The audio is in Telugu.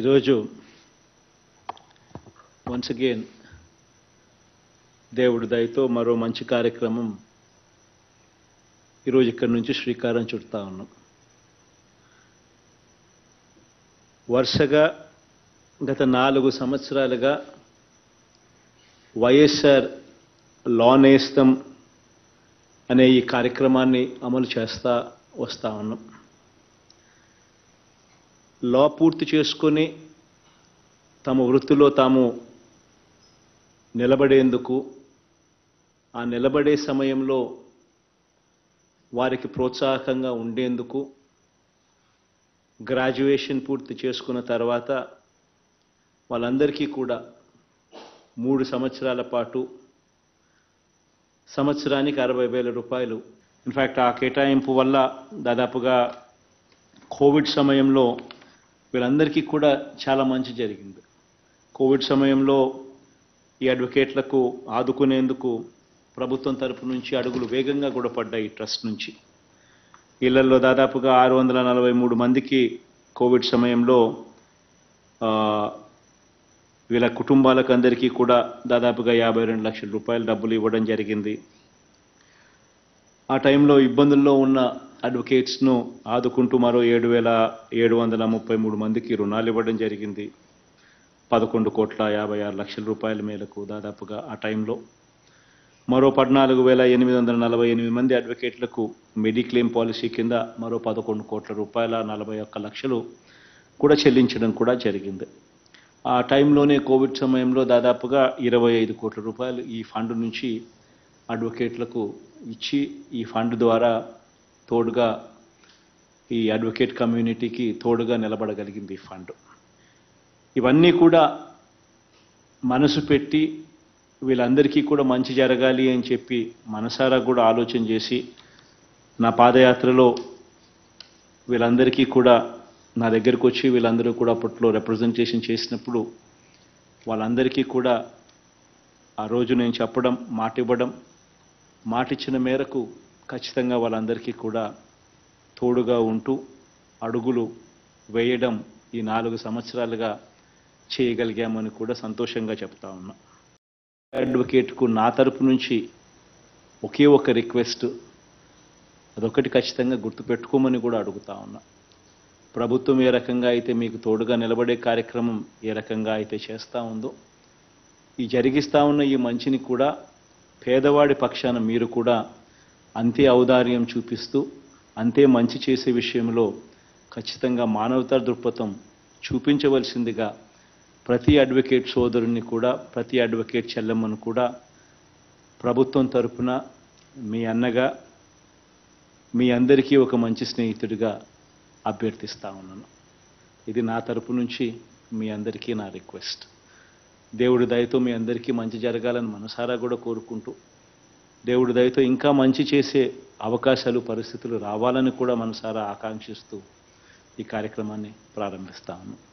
ఈరోజు వన్స్ అగైన్ దేవుడి దయతో మరో మంచి కార్యక్రమం ఈరోజు ఇక్కడి నుంచి శ్రీకారం చుడతా ఉన్నాం వరుసగా గత నాలుగు సంవత్సరాలుగా వైఎస్ఆర్ లానేస్తం అనే ఈ కార్యక్రమాన్ని అమలు చేస్తా వస్తా ఉన్నాం లా పూర్తి చేసుకొని తమ వృత్తిలో తాము నిలబడేందుకు ఆ నిలబడే సమయంలో వారికి ప్రోత్సాహకంగా ఉండేందుకు గ్రాడ్యుయేషన్ పూర్తి చేసుకున్న తర్వాత వాళ్ళందరికీ కూడా మూడు సంవత్సరాల పాటు సంవత్సరానికి అరవై వేల రూపాయలు ఇన్ఫ్యాక్ట్ ఆ కేటాయింపు వల్ల దాదాపుగా కోవిడ్ సమయంలో వీళ్ళందరికీ కూడా చాలా మంచి జరిగింది కోవిడ్ సమయంలో ఈ అడ్వకేట్లకు ఆదుకునేందుకు ప్రభుత్వం తరపు నుంచి అడుగులు వేగంగా కూడా పడ్డాయి ఈ ట్రస్ట్ నుంచి ఇళ్లలో దాదాపుగా ఆరు వందల నలభై మూడు మందికి కోవిడ్ సమయంలో ఆ, వీళ్ళ కుటుంబాలకు అందరికీ కూడా దాదాపుగా యాభై రెండు లక్షల రూపాయల డబ్బులు ఇవ్వడం జరిగింది ఆ టైంలో ఇబ్బందుల్లో ఉన్న అడ్వకేట్స్ను ఆదుకుంటూ మరో ఏడు వేల ఏడు వందల ముప్పై మూడు మందికి రుణాలు ఇవ్వడం జరిగింది పదకొండు కోట్ల యాభై ఆరు లక్షల రూపాయల మేరకు దాదాపుగా ఆ టైంలో మరో పద్నాలుగు వేల ఎనిమిది వందల నలభై ఎనిమిది మంది అడ్వకేట్లకు మెడిక్లెయిమ్ పాలసీ కింద మరో పదకొండు కోట్ల రూపాయల నలభై ఒక్క లక్షలు కూడా చెల్లించడం కూడా జరిగింది ఆ టైంలోనే కోవిడ్ సమయంలో దాదాపుగా ఇరవై ఐదు కోట్ల రూపాయలు ఈ ఫండ్ నుంచి అడ్వకేట్లకు ఇచ్చి ఈ ఫండ్ ద్వారా తోడుగా ఈ అడ్వకేట్ కమ్యూనిటీకి తోడుగా నిలబడగలిగింది ఈ ఫండ్ ఇవన్నీ కూడా మనసు పెట్టి వీళ్ళందరికీ కూడా మంచి జరగాలి అని చెప్పి మనసారా కూడా ఆలోచన చేసి నా పాదయాత్రలో వీళ్ళందరికీ కూడా నా దగ్గరకు వచ్చి వీళ్ళందరూ కూడా అప్పట్లో రిప్రజెంటేషన్ చేసినప్పుడు వాళ్ళందరికీ కూడా ఆ రోజు నేను చెప్పడం మాట ఇవ్వడం మాట ఇచ్చిన మేరకు ఖచ్చితంగా వాళ్ళందరికీ కూడా తోడుగా ఉంటూ అడుగులు వేయడం ఈ నాలుగు సంవత్సరాలుగా చేయగలిగామని కూడా సంతోషంగా చెప్తా ఉన్నా అడ్వకేట్కు నా తరపు నుంచి ఒకే ఒక రిక్వెస్ట్ అదొకటి ఖచ్చితంగా గుర్తుపెట్టుకోమని కూడా అడుగుతా ఉన్నా ప్రభుత్వం ఏ రకంగా అయితే మీకు తోడుగా నిలబడే కార్యక్రమం ఏ రకంగా అయితే చేస్తూ ఉందో ఈ జరిగిస్తూ ఉన్న ఈ మంచిని కూడా పేదవాడి పక్షాన మీరు కూడా అంతే ఔదార్యం చూపిస్తూ అంతే మంచి చేసే విషయంలో ఖచ్చితంగా మానవతా దృక్పథం చూపించవలసిందిగా ప్రతి అడ్వకేట్ సోదరుని కూడా ప్రతి అడ్వకేట్ చెల్లెమ్మను కూడా ప్రభుత్వం తరపున మీ అన్నగా మీ అందరికీ ఒక మంచి స్నేహితుడిగా అభ్యర్థిస్తా ఉన్నాను ఇది నా తరపు నుంచి మీ అందరికీ నా రిక్వెస్ట్ దేవుడి దయతో మీ అందరికీ మంచి జరగాలని మనసారా కూడా కోరుకుంటూ దేవుడి దయతో ఇంకా మంచి చేసే అవకాశాలు పరిస్థితులు రావాలని కూడా మనసారా ఆకాంక్షిస్తూ ఈ కార్యక్రమాన్ని ప్రారంభిస్తాను